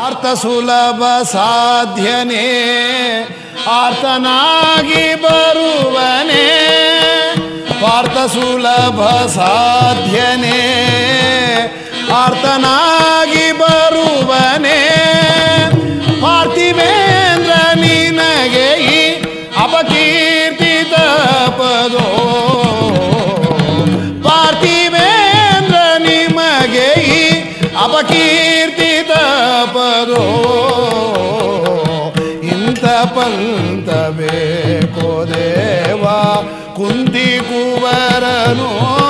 ಪಾರ್ಥ ಸುಲಭ ಸಾಧ್ಯನೇ ಆರ್ತನಾಗಿ ಬರುವನೇ ಪಾರ್ಥ ಸುಲಭ ಸಾಧ್ಯನೇ ಆರ್ತನಾಗಿ ಬರುವನೇ ಪಾರ್ಥಿವೇಂದ್ರ ನಿನಗೆ ಈ ಅಪಕೀರ್ತಿ ತಪದೋ ಪಾರ್ಥಿವೇಂದ್ರ ನಿಮಗೆ ಈ ಅಪಕೀರ್ತಿ ತಪದೋ ಇಂಥ ಪಂತ ಬೇಕೋ ದೇವ ಕುಂತಿ ಕುವರನು